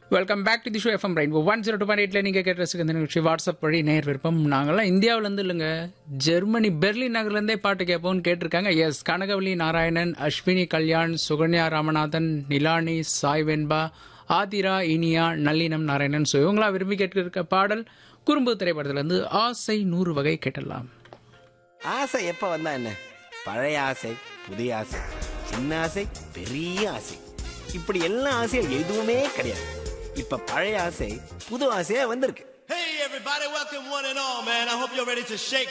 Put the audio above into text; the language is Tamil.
Welcome back to the show FM rainbow one zero two point எயிட்ல நீங்கள் கேட்டு ரசிக்க இந்த நிகழ்ச்சி வாட்ஸ்அப் வழி நேர் விருப்பம் நாங்களாம் இந்தியாவிலேருந்து இல்லைங்க ஜெர்மனி பெர்லின் நகர்லேருந்தே பாட்டு கேட்போம்னு கேட்டிருக்காங்க எஸ் கனகவலி நாராயணன் அஸ்வினி கல்யாண் சுகன்யா ராமநாதன் நிலானி சாய் வெண்பா ஆதிரா இனியா நல்லினம் நாராயணன் ஸோ இவங்களா விரும்பி கேட்டிருக்க பாடல் குறும்பு திரைப்படத்துலேருந்து ஆசை நூறு வகை கேட்டலாம் ஆசை எப்ப வந்தா என்ன பழைய ஆசை புதிய ஆசை சின்ன ஆசை பெரிய ஆசை இப்படி எல்லா ஆசையும் எதுவுமே கிடையாது இப்ப பழைய ஆசை புது ஆசையா வந்திருக்கு Hey everybody, welcome one and all, man. I hope you're ready to shake.